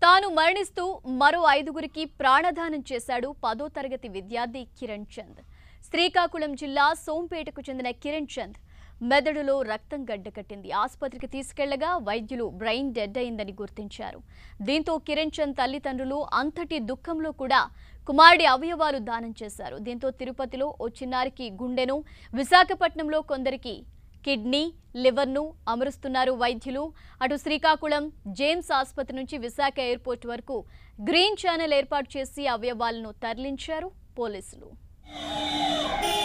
తాను మరణిస్తూ మరో ఐదుగురికి ప్రాణదానం చేశాడు పదో తరగతి విద్యార్థి కిరణ్ చంద్ శ్రీకాకుళం జిల్లా సోంపేటకు చెందిన కిరణ్ చంద్ మెదడులో రక్తం గడ్డకట్టింది ఆసుపత్రికి తీసుకెళ్లగా వైద్యులు బ్రెయిన్ డెడ్ అయిందని గుర్తించారు దీంతో కిరణ్ చంద్ తల్లిదండ్రులు అంతటి దుఃఖంలో కూడా కుమారుడి అవయవాలు దానం చేశారు దీంతో తిరుపతిలో ఓ చిన్నారికి గుండెను విశాఖపట్నంలో కొందరికి కిడ్నీ లివర్ను అమరుస్తున్నారు వైద్యులు అటు శ్రీకాకుళం జేమ్స్ ఆసుపత్రి నుంచి విశాఖ ఎయిర్పోర్ట్ వరకు గ్రీన్ ఛానల్ ఏర్పాటు చేసి అవయవాలను తరలించారు పోలీసులు